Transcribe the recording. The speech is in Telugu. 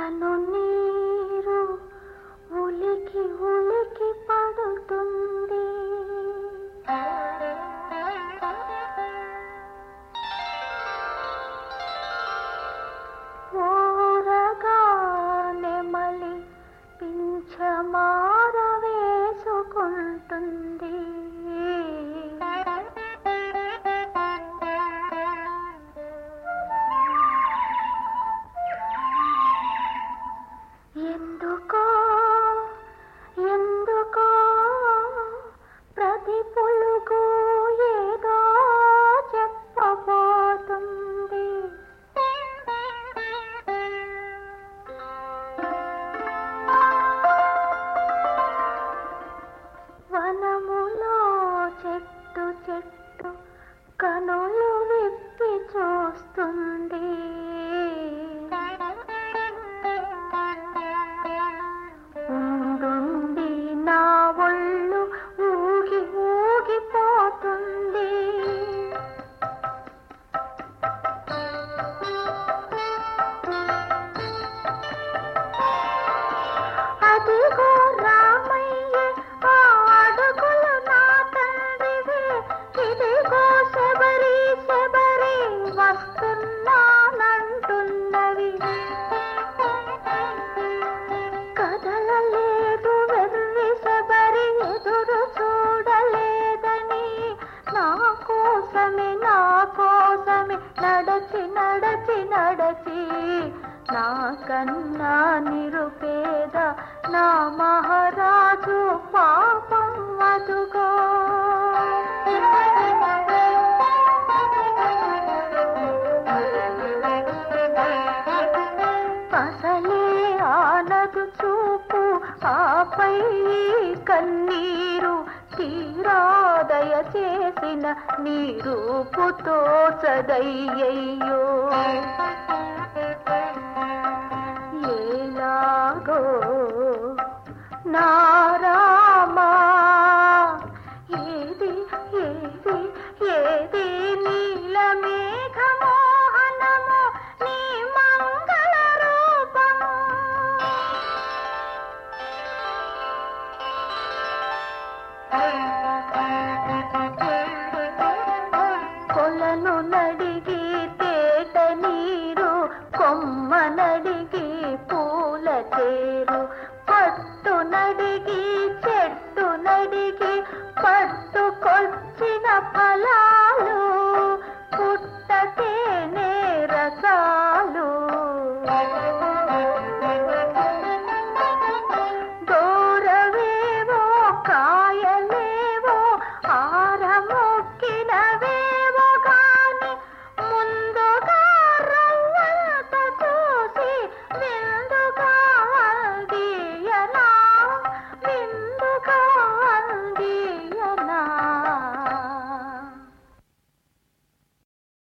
కను నీరు ఉలికి ఉలికి పడుతుంది ఓరగా నెమలి పింఛమార వేసుకుంటుంది ఎందుకో ఎందుకో ప్రతి పులుగు ఏదో చెప్పబోతుంది వనములో చెట్టు చెట్టు కనులు విప్పి చూస్తుంది ఉండుండి నా ఒళ్ళు ఊగి ఊగిపోతుంది అదిగో రామయ్య ఆ అడుగులు నా తండ్రివే ఇదిగో శబరి శబరి వస్తున్నానంటున్నవి కదలలేదు వెర్రి శబరి ఎదురు చూడలేదని నా కోసమే నా కోసమే నడచి నడచి నడచి నా కన్నా నిరుపేద నా మహారాజు పాపం అదుగో అసలే ఆనదు చూపు ఆపై కన్నీరు తీరాదయ చేసిన నీ రూపుతో చదయ్యయ్యో ఏలాగో నారామా ఏది ఏది ఏది నీల మేఘమోహనము నీ మంగళ రూపము కొలను నడిగి తేట నీరు కొమ్మ నడిగి పూల తేరు పట్టు నడిగి చెట్టు నడిగి పట్టుకొచ్చిన ఫలా